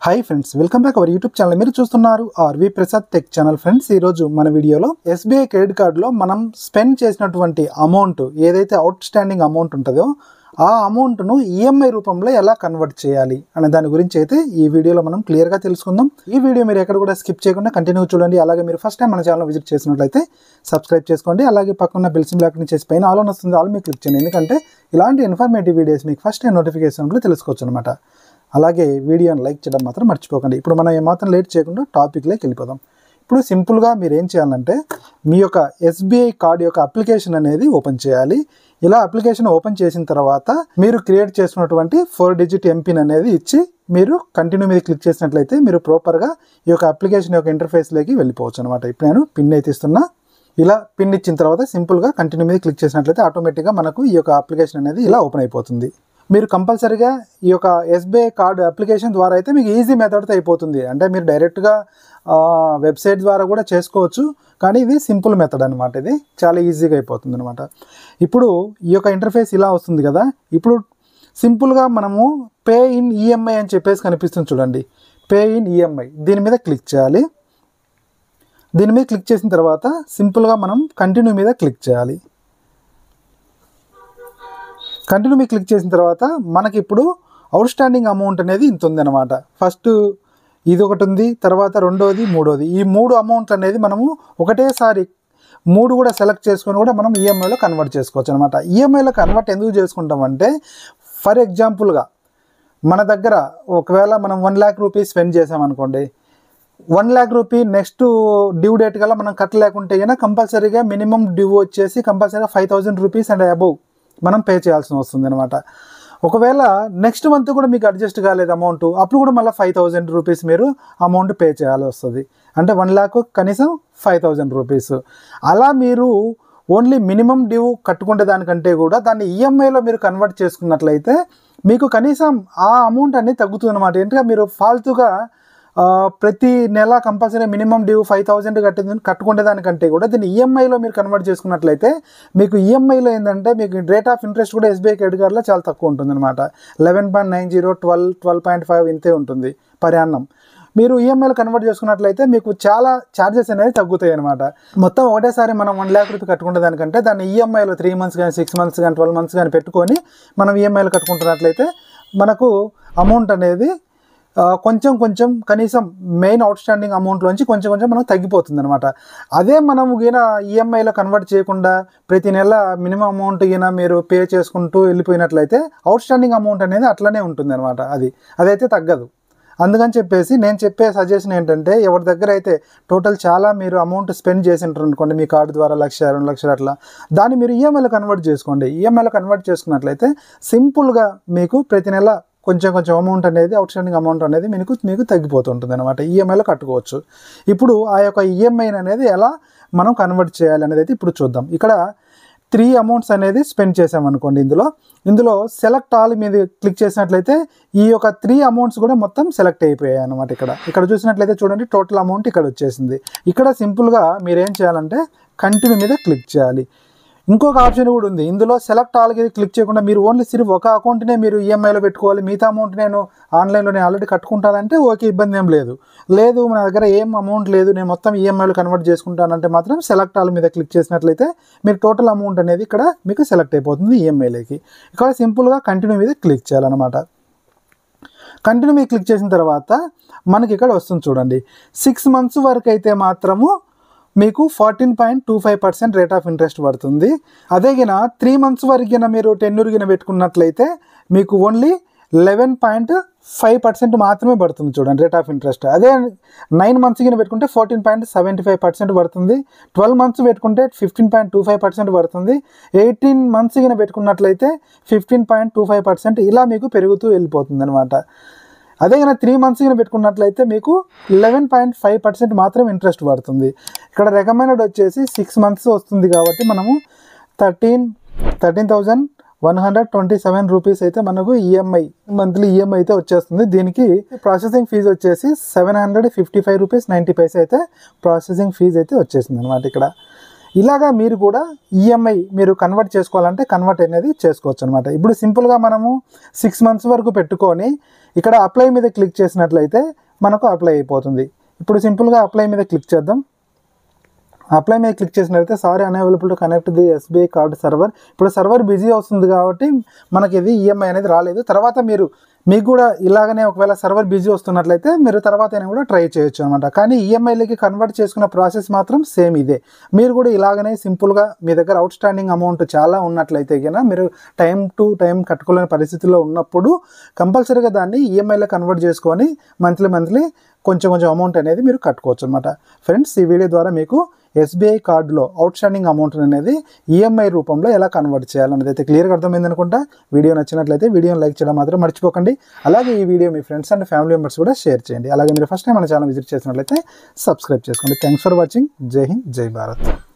hi friends welcome back our YouTube channel మీరు చూస్తున్నారు R V Prasad tech channel friends ఈరోజు మన వీడియోలో ఎస్బీఐ క్రెడిట్ కార్డులో మనం స్పెండ్ చేసినటువంటి అమౌంట్ ఏదైతే అవుట్ స్టాండింగ్ అమౌంట్ ఉంటుందో ఆ అమౌంట్ను ఈఎంఐ రూపంలో ఎలా కన్వర్ట్ చేయాలి అనే దాని గురించి అయితే ఈ వీడియోలో మనం క్లియర్గా తెలుసుకుందాం ఈ వీడియో మీరు ఎక్కడ కూడా స్కిప్ చేయకుండా కంటిన్యూ చూడండి అలాగే మీరు ఫస్ట్ టైం మన ఛానల్ విజిట్ చేసినట్లయితే సబ్స్క్రైబ్ చేసుకోండి అలాగే పక్కన బెల్ సింబల్ అక్కడ చేసి పైన ఆల్ అని వస్తుంది ఆల్ మీరు క్లిక్ చేయండి ఎందుకంటే ఇలాంటి ఇన్ఫర్మేటివ్ వీడియోస్ మీకు ఫస్ట్ టైం నోటిఫికేషన్లో తెలుసుకోవచ్చు అనమాట అలాగే వీడియోని లైక్ చేయడం మాత్రం మర్చిపోకండి ఇప్పుడు మనం ఏమాత్రం లేట్ చేయకుండా టాపిక్లోకి వెళ్ళిపోదాం ఇప్పుడు సింపుల్గా మీరు ఏం చేయాలంటే మీ యొక్క ఎస్బీఐ కార్డ్ యొక్క అప్లికేషన్ అనేది ఓపెన్ చేయాలి ఇలా అప్లికేషన్ ఓపెన్ చేసిన తర్వాత మీరు క్రియేట్ చేసుకున్నటువంటి ఫోర్ డిజిట్ ఎంపిన్ అనేది ఇచ్చి మీరు కంటిన్యూ మీద క్లిక్ చేసినట్లయితే మీరు ప్రాపర్గా ఈ యొక్క అప్లికేషన్ యొక్క ఇంటర్ఫేస్లోకి వెళ్ళిపోవచ్చు అనమాట ఇప్పుడు నేను పిన్ అయితే ఇస్తున్నా ఇలా పిన్ ఇచ్చిన తర్వాత సింపుల్గా కంటిన్యూ మీద క్లిక్ చేసినట్లయితే ఆటోమేటిక్గా మనకు ఈ యొక్క అప్లికేషన్ అనేది ఇలా ఓపెన్ అయిపోతుంది మీరు కంపల్సరీగా ఈ యొక్క ఎస్బీఐ కార్డు అప్లికేషన్ ద్వారా అయితే మీకు ఈజీ మెథడ్తో అయిపోతుంది అంటే మీరు డైరెక్ట్గా వెబ్సైట్ ద్వారా కూడా చేసుకోవచ్చు కానీ ఇది సింపుల్ మెథడ్ అనమాట ఇది చాలా ఈజీగా అయిపోతుంది అనమాట ఇప్పుడు ఈ యొక్క ఇంటర్ఫేస్ ఇలా వస్తుంది కదా ఇప్పుడు సింపుల్గా మనము పే ఇన్ ఈఎంఐ అని చెప్పేసి కనిపిస్తుంది చూడండి పే ఇన్ ఈఎంఐ దీని మీద క్లిక్ చేయాలి దీని మీద క్లిక్ చేసిన తర్వాత సింపుల్గా మనం కంటిన్యూ మీద క్లిక్ చేయాలి కంటిన్యూ మీద క్లిక్ చేసిన తర్వాత మనకి ఇప్పుడు అవుట్ స్టాండింగ్ అమౌంట్ అనేది ఇంత ఉందన్నమాట ఫస్ట్ ఇది ఒకటి ఉంది తర్వాత రెండోది మూడోది ఈ మూడు అమౌంట్ అనేది మనము ఒకటేసారి మూడు కూడా సెలెక్ట్ చేసుకొని కూడా మనం ఈఎంఐలో కన్వర్ట్ చేసుకోవచ్చు అనమాట ఈఎంఐలో కన్వర్ట్ ఎందుకు చేసుకుంటామంటే ఫర్ ఎగ్జాంపుల్గా మన దగ్గర ఒకవేళ మనం వన్ ల్యాక్ రూపీస్ స్పెండ్ చేసామనుకోండి one lakh rupee next due date కల్లా మనం కట్టలేకుంటే కనుక కంపల్సరీగా మినిమం డ్యూ వచ్చేసి కంపల్సరీగా five thousand rupees and above మనం పే చేయాల్సి వస్తుంది అనమాట ఒకవేళ నెక్స్ట్ మంత్ కూడా మీకు అడ్జస్ట్ కాలేదు అమౌంట్ అప్పుడు కూడా మళ్ళీ ఫైవ్ థౌజండ్ రూపీస్ మీరు అమౌంట్ పే చేయాల్సి వస్తుంది అంటే వన్ ల్యాక్ కనీసం ఫైవ్ థౌజండ్ రూపీస్ అలా మీరు ఓన్లీ మినిమం డ్యూ కట్టుకునే దానికంటే కూడా దాన్ని ఈఎంఐలో మీరు కన్వర్ట్ చేసుకున్నట్లయితే మీకు కనీసం ఆ అమౌంట్ అనేది తగ్గుతుంది అనమాట ఎందుకంటే మీరు ఫాల్తుగా ఆ, ప్రతి నెల compulsory minimum due five thousand కట్టి కట్టుకునే దానికంటే కూడా దీన్ని ఈఎంఐలో మీరు కన్వర్ట్ చేసుకున్నట్లయితే మీకు ఈఎంఐలో ఏంటంటే మీకు రేట్ ఆఫ్ ఇంట్రెస్ట్ కూడా ఎస్బీఐ క్రెడిట్ కార్డులో చాలా తక్కువ ఉంటుంది అనమాట eleven point nine zero twelve twelve point five ఇంతే ఉంటుంది పర్యాన్నం మీరు ఈఎంఐలో కన్వర్ట్ చేసుకున్నట్లయితే మీకు చాలా ఛార్జెస్ అనేది తగ్గుతాయి అనమాట మొత్తం ఒకటేసారి మనం వన్ ల్యాక్ రూపీ కట్టుకునే దానికంటే దాన్ని ఈఎంఐలో త్రీ మంత్స్ కానీ సిక్స్ మంత్స్ కానీ ట్వెల్వ్ మంత్స్ కానీ పెట్టుకొని మనం ఈఎంఐలో కట్టుకుంటున్నట్లయితే మనకు అమౌంట్ అనేది ఆ, కొంచెం కొంచెం కనీసం మెయిన్ అవుట్ స్టాండింగ్ అమౌంట్లోంచి కొంచెం కొంచెం మనకు తగ్గిపోతుంది అనమాట అదే మనం ఈయన ఈఎంఐలో కన్వర్ట్ చేయకుండా ప్రతి నెల మినిమం అమౌంట్ ఈయన మీరు పే చేసుకుంటూ వెళ్ళిపోయినట్లయితే అవుట్ స్టాండింగ్ అమౌంట్ అనేది అట్లనే ఉంటుంది అనమాట అది అదైతే తగ్గదు అందుకని చెప్పేసి నేను చెప్పే సజెషన్ ఏంటంటే ఎవరి దగ్గర అయితే టోటల్ చాలా మీరు అమౌంట్ స్పెండ్ చేసి ఉంటారు అనుకోండి మీ కార్డు ద్వారా లక్ష రెండు లక్షలు అట్లా దాన్ని మీరు ఈఎంఐలో కన్వర్ట్ చేసుకోండి ఈఎంఐలో కన్వర్ట్ చేసుకున్నట్లయితే సింపుల్గా మీకు ప్రతి నెల కొంచెం కొంచెం అమౌంట్ అనేది అవుట్ స్టాండింగ్ అమౌంట్ అనేది మీకు మీకు తగ్గిపోతుంటుంది అనమాట ఈఎంఐలో కట్టుకోవచ్చు ఇప్పుడు ఆ యొక్క ఈఎంఐ అనేది ఎలా మనం కన్వర్ట్ చేయాలి అనేది అయితే ఇప్పుడు చూద్దాం ఇక్కడ త్రీ అమౌంట్స్ అనేది స్పెండ్ చేసామనుకోండి ఇందులో ఇందులో సెలెక్ట్ ఆల్ మీద క్లిక్ చేసినట్లయితే ఈ యొక్క త్రీ అమౌంట్స్ కూడా మొత్తం సెలెక్ట్ అయిపోయాయి అనమాట ఇక్కడ ఇక్కడ చూసినట్లయితే చూడండి టోటల్ అమౌంట్ ఇక్కడ వచ్చేసింది ఇక్కడ సింపుల్గా మీరు ఏం చేయాలంటే కంటిన్యూ మీద క్లిక్ చేయాలి ఇంకొక ఆప్షన్ కూడా ఉంది ఇందులో సెలెక్ట్ ఆల్ మీద క్లిక్ చేయకుండా మీరు ఓన్లీ సిర్ఫ్ ఒక అకౌంట్నే మీరు ఈఎంఐలో పెట్టుకోవాలి మిగతా అమౌంట్ నేను ఆన్లైన్లో నేను ఆల్రెడీ కట్టుకుంటానంటే ఓకే ఇబ్బంది ఏం లేదు లేదు మన దగ్గర ఏం అమౌంట్ లేదు నేను మొత్తం ఈఎంఐలో కన్వర్ట్ చేసుకుంటానంటే మాత్రం సెలెక్ట్ ఆల్ మీద క్లిక్ చేసినట్లయితే మీరు టోటల్ అమౌంట్ అనేది ఇక్కడ మీకు సెలెక్ట్ అయిపోతుంది ఈఎంఐలోకి ఇక్కడ సింపుల్గా కంటిన్యూ మీద క్లిక్ చేయాలన్నమాట కంటిన్యూ మీద క్లిక్ చేసిన తర్వాత మనకి ఇక్కడ వస్తుంది చూడండి సిక్స్ మంత్స్ వరకు అయితే మాత్రము మీకు fourteen point two five percent rate of interest పడుతుంది అదే గిన త్రీ మంత్స్ వరకు గిన మీరు టెన్యూర్ గిన పెట్టుకున్నట్లయితే మీకు only eleven point five percent మాత్రమే పడుతుంది చూడండి రేట్ ఆఫ్ ఇంట్రెస్ట్ అదే నైన్ మంత్స్ కింద పెట్టుకుంటే fourteen point seventy five percent పడుతుంది ట్వెల్వ్ మంత్స్ పెట్టుకుంటే fifteen point two five percent పడుతుంది ఎయిటీన్ మంత్స్ కింద పెట్టుకున్నట్లయితే fifteen point two five percent ఇలా మీకు పెరుగుతూ వెళ్ళిపోతుంది అనమాట అదే కనుక త్రీ మంత్స్ కింద పెట్టుకున్నట్లయితే మీకు లెవెన్ పాయింట్ ఫైవ్ పర్సెంట్ మాత్రం ఇంట్రెస్ట్ పడుతుంది ఇక్కడ రికమెండెడ్ వచ్చేసి సిక్స్ మంత్స్ వస్తుంది కాబట్టి మనము thirteen thirteen thousand one hundred twenty seven rupees అయితే మనకు ఈఎంఐ మంత్లీ ఈఎంఐ అయితే వచ్చేస్తుంది దీనికి ప్రాసెసింగ్ ఫీజు వచ్చేసి seven hundred fifty five rupees ninety paisa అయితే ప్రాసెసింగ్ ఫీజు అయితే వచ్చేసింది అనమాట ఇక్కడ ఇలాగా మీరు కూడా ఈఎంఐ మీరు కన్వర్ట్ చేసుకోవాలంటే కన్వర్ట్ అనేది చేసుకోవచ్చు అనమాట ఇప్పుడు సింపుల్గా మనము సిక్స్ మంత్స్ వరకు పెట్టుకొని ఇక్కడ అప్లై మీద క్లిక్ చేసినట్లయితే మనకు అప్లై అయిపోతుంది ఇప్పుడు సింపుల్గా అప్లై మీద క్లిక్ చేద్దాం అప్లై మీద క్లిక్ చేసినట్లయితే sorry unavailable to connect the SBI card server ఇప్పుడు సర్వర్ బిజీ వస్తుంది కాబట్టి మనకి ఇది ఈఎంఐ అనేది రాలేదు తర్వాత మీరు మీకు కూడా ఇలాగనే ఒకవేళ సర్వర్ బిజీ వస్తున్నట్లయితే మీరు తర్వాత అయినా కూడా ట్రై చేయొచ్చు అనమాట కానీ ఈఎంఐలకి కన్వర్ట్ చేసుకున్న ప్రాసెస్ మాత్రం సేమ్ ఇదే మీరు కూడా ఇలాగనే సింపుల్గా మీ దగ్గర అవుట్ స్టాండింగ్ అమౌంట్ చాలా ఉన్నట్లయితే కనుక మీరు టైం టు టైం కట్టుకోలేని పరిస్థితిలో ఉన్నప్పుడు కంపల్సరీగా దాన్ని ఈఎంఐలో కన్వర్ట్ చేసుకొని మంత్లీ మంత్లీ కొంచెం కొంచెం అమౌంట్ అనేది మీరు కట్టుకోవచ్చు అనమాట ఫ్రెండ్స్ ఈ వీడియో ద్వారా మీకు ఎస్బీఐ కార్డులో అవుట్ స్టాండింగ్ అమౌంట్ అనేది ఈఎంఐ రూపంలో ఎలా కన్వర్ట్ చేయాలనేది అయితే క్లియర్గా అర్థమైంది అనుకుంటా వీడియో నచ్చినట్లయితే వీడియోని లైక్ చేయడం మాత్రం మర్చిపోకండి అలాగే ఈ వీడియో మీ ఫ్రెండ్స్ అండ్ ఫ్యామిలీ మెంబర్స్ కూడా షేర్ చేయండి అలాగే మీరు ఫస్ట్ టైం మన ఛానల్ విజిట్ చేసినట్లయితే సబ్స్క్రైబ్ చేసుకోండి థ్యాంక్స్ ఫర్ వాచింగ్ జై హింద్ జై భారత్